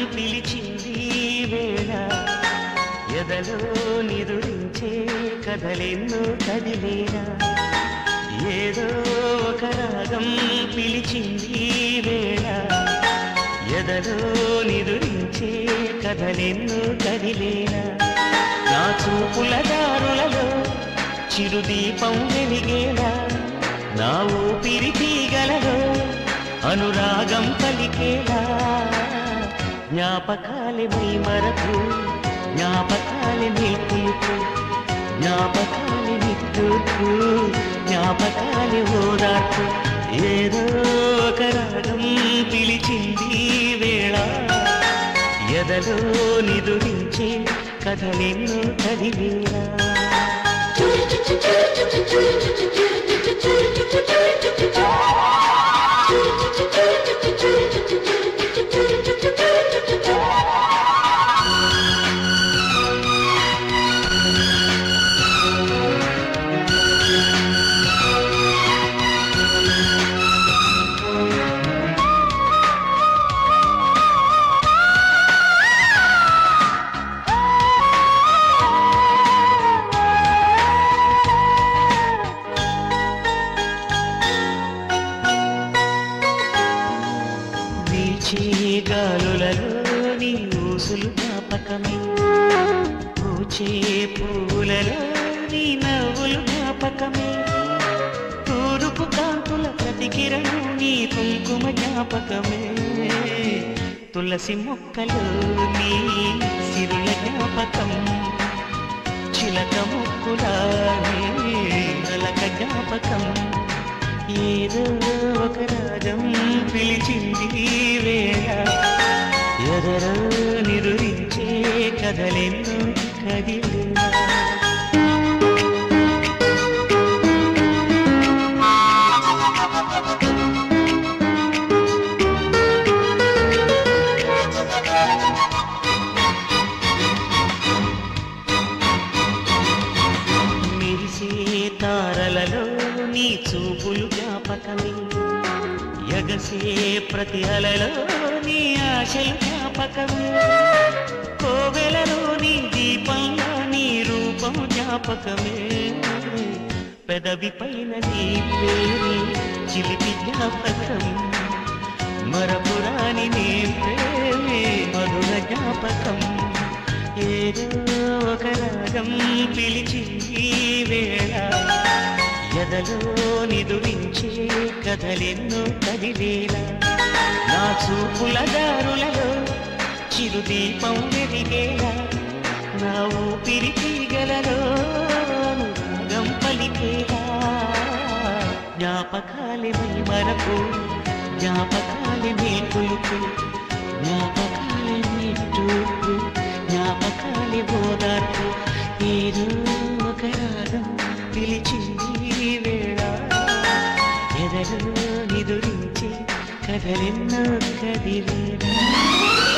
పిలిచింది వేళ ఎదలో నిదురించే కథలెన్నో కదిలేరా ఏదో ఒక రాగం పిలిచింది వేళ ఎదలో నిదురించే కథలెన్నో కదిలేరా నా చూపుల దారులలో చిరుదీపం వెలిగేలా నా ఊపిరి తీగలలో అనురాగం పలికేలా జ్ఞాపకాలే మై మరకు జ్ఞాపకాలే నిల్పులుకు జ్ఞాపకాలే నిట్టూర్పు జ్ఞాపకాలే ఓదార్పు ఏదో ఒక రాగం పిలిచింది వేళ ఎదలో నిదురించే కథలెన్నో కదిలేలా వీచే గాలులలో నీ ఊసులు జ్ఞాపకమే పూచే పూలలో నీ నవ్వులు జ్ఞాపకమే తూరుపు కాంతుల ప్రతికిరణం నీ కుంకుమ జ్ఞాపకమే తులసి మొక్కలు నీ సిరుల జ్ఞాపకం చిలక ముక్కుల నీ నలక జ్ఞాపకం ఏదో ఒక రాగం పిలిచింది ఈ వేళ ఎదరో నిరురించే కథలెన్నో కదిలేలా మెరిసే తారలలో నీ చూపులు జ్ఞాపకమే ఎగసే ప్రతి అలలో నీ ఆశలు జ్ఞాపకమే కోవెలలో నీ దీపంలో నీ రూపం జ్ఞాపకమే పెదవి పైన నీ పేరు చిలిపి జ్ఞాపకం మరపురాని నీ ప్రేమే మధుర జ్ఞాపకం ఏదో ఒక రాగం పిలిచింది ఈ వేళ ఎదలో నిదురించే కథలెన్నో కదిలేలా నా చూపుల దారులలో చిరుదీపం వెలిగేలా నా ఊపిరి తీగలలో అనురాగం పలికేలా జ్ఞాపకాలే మై మరపు జ్ఞాపకాలే మేల్కొలుపు జ్ఞాపకాలే నిట్టూర్పు జ్ఞాపకాలే ఓదార్పు ఏదో ఒక రాగం పిలిచింది ఈ వేళ ఎదలో నిదురించి కథలెన్నో కదిలేలా